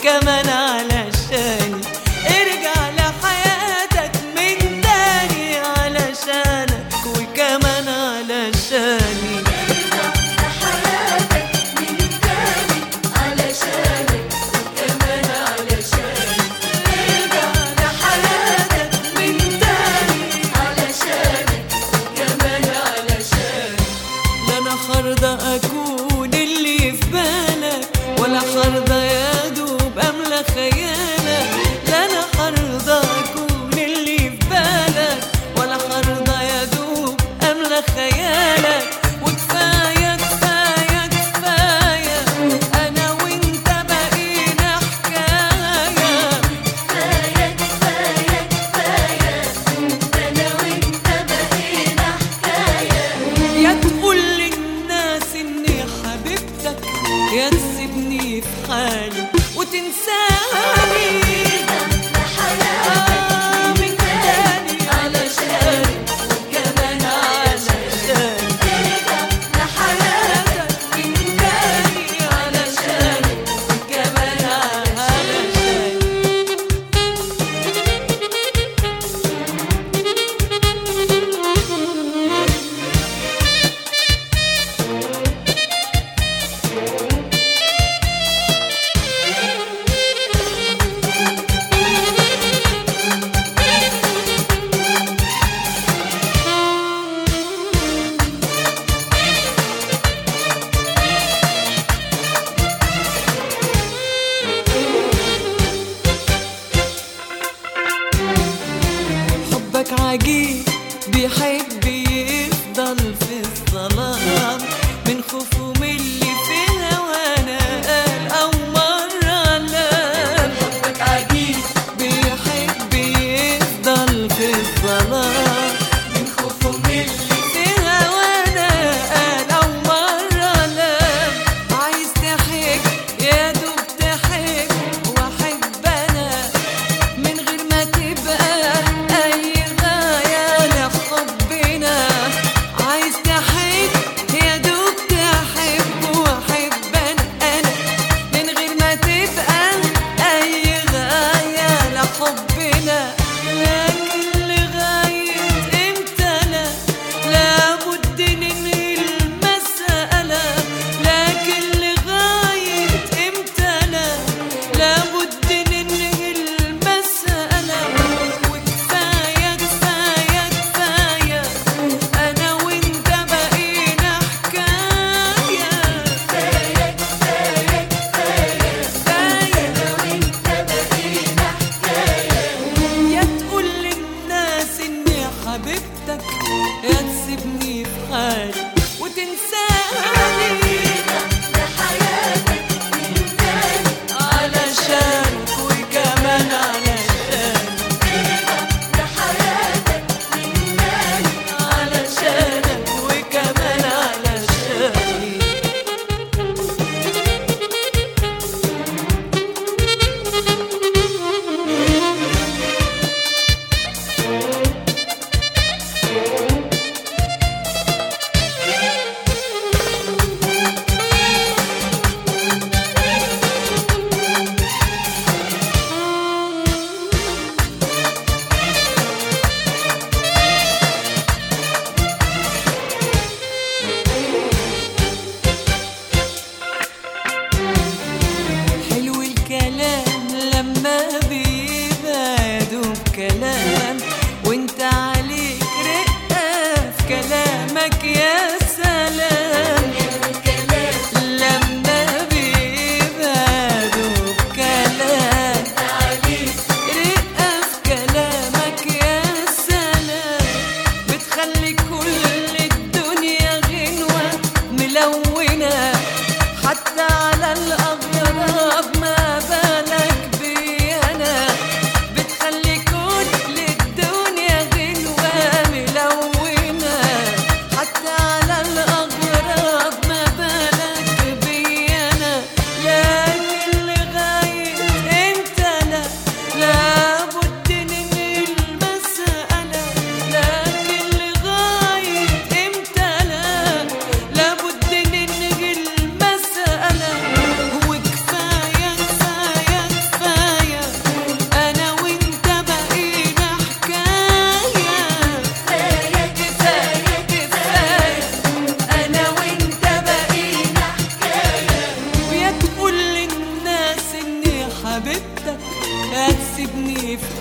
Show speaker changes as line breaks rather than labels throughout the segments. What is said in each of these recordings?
وكمان علشاني ارجع لحياتك من تاني علشانك وكمان علشاني
حياتك من تاني علشانك وكمان علشانك
ارجع لحياتك من تاني
علشانك وكمان علشانك
لا انا خارضة اكون اللي في بالك ولا خارضة يا دوب املى خيالك لا انا خارضة اكون اللي في بالك ولا خارضة يا دوب املى خيالك وكفاية كفاية كفاية انا وانت بقينا حكاية
كفاية كفاية كفاية أنا وأنت بقينا حكاية
يا تقول للناس اني حبيبتك يا تسيبني في حالي وتنساني آه من تاني علشاني وكمان علشاني لحياتك من تاني علشاني وكمان علشاني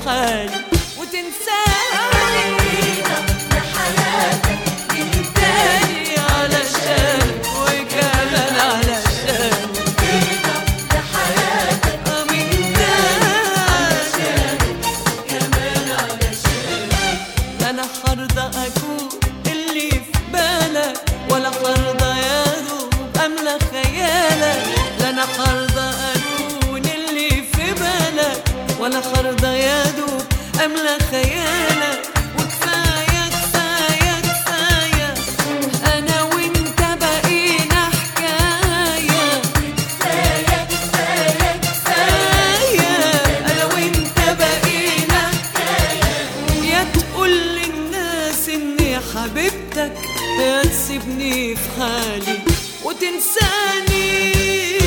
حالي وتنساني
لحياتك من
تاني علشان وكمان علشان
لحياتك
من تاني
كمان علشان
لا انا حرضى اكون اللي في بالك ولا حرضى يا دوب املى خيالك لا انا حرضى اكون اللي في بالك ولا حرضى يا دوب املى خيالك وكفايه كفايه كفايه انا وانت بقينا حكايه
كفاية كفاية
كفايه انا وانت بقينا يا تقول للناس اني حبيبتك يا تسيبني في حالي وتنساني